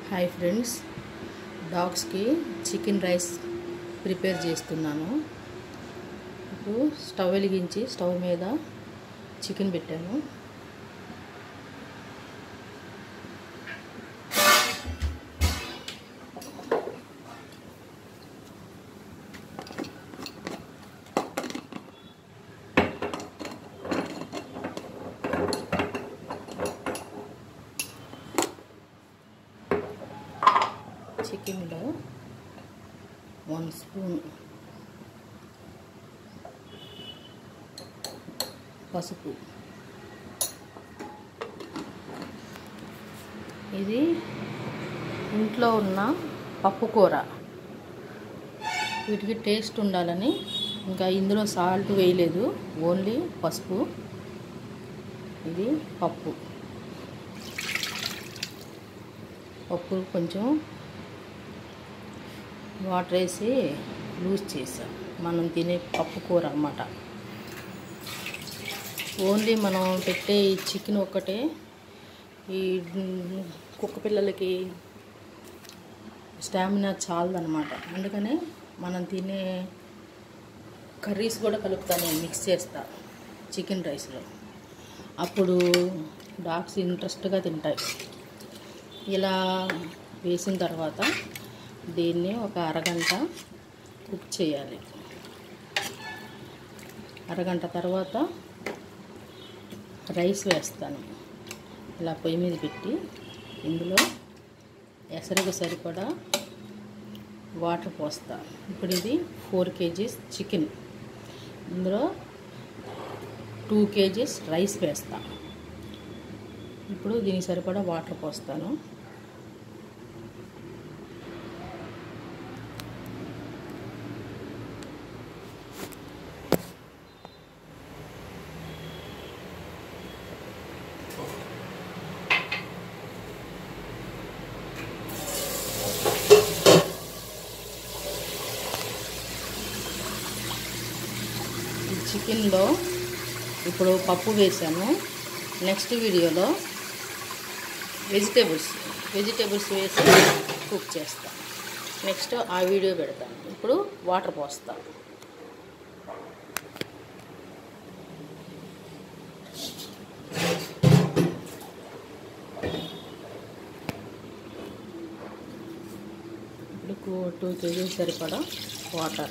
hi friends డాగ్స్కి chicken rice prepare చేస్తున్నాను ఇప్పుడు స్టవ్ వెలిగించి స్టవ్ మీద చికెన్ పెట్టాను చికెన్లో వన్ స్పూన్ పసుపు ఇది ఇంట్లో ఉన్న పప్పు కూర వీటికి టేస్ట్ ఉండాలని ఇంకా ఇందులో సాల్ట్ వేయలేదు ఓన్లీ పసుపు ఇది పప్పు పప్పు కొంచెం వాటర్ వేసి లూజ్ చేసాం మనం తినే పప్పు కూర అన్నమాట ఓన్లీ మనం పెట్టే ఈ చికెన్ ఒక్కటే ఈ కుక్క పిల్లలకి స్టామినా చాలదనమాట అందుకనే మనం తినే కర్రీస్ కూడా కలుపుతాను నేను మిక్స్ చేస్తా చికెన్ రైస్లో అప్పుడు డాగ్స్ ఇంట్రెస్ట్గా తింటాయి ఇలా వేసిన తర్వాత దీన్ని ఒక అరగంట కుక్ చేయాలి అరగంట తర్వాత రైస్ వేస్తాను ఇలా పొయ్యి మీద పెట్టి ఇందులో ఎసరికి సరిపడా వాటర్ పోస్తా ఇప్పుడు ఇది ఫోర్ కేజీస్ చికెన్ ఇందులో టూ కేజీస్ రైస్ వేస్తా ఇప్పుడు దీనికి సరిపడా వాటర్ పోస్తాను ఈ చికెన్లో ఇప్పుడు పప్పు వేసాను నెక్స్ట్ వీడియోలో వెజిటేబుల్స్ వెజిటేబుల్స్ వేసి కుక్ చేస్తాను నెక్స్ట్ ఆ వీడియో పెడతాను ఇప్పుడు వాటర్ పోస్తాను ఇప్పుడు టూ కేజీస్ సరిపడా వాటర్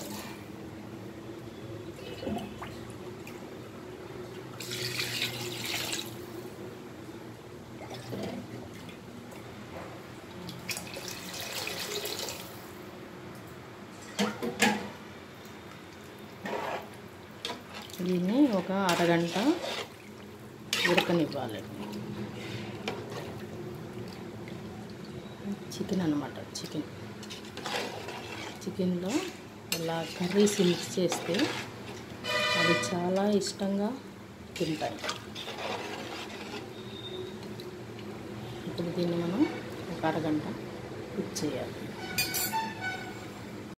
దీన్ని ఒక అరగంట ఉడకనివ్వాలి చికెన్ అనమాట చికెన్ చికెన్లో ఇలా కర్రీస్ మిక్స్ చేస్తే అవి చాలా ఇష్టంగా తింటాయి ఇప్పుడు దీన్ని మనం ఒక అరగంట కుక్ చేయాలి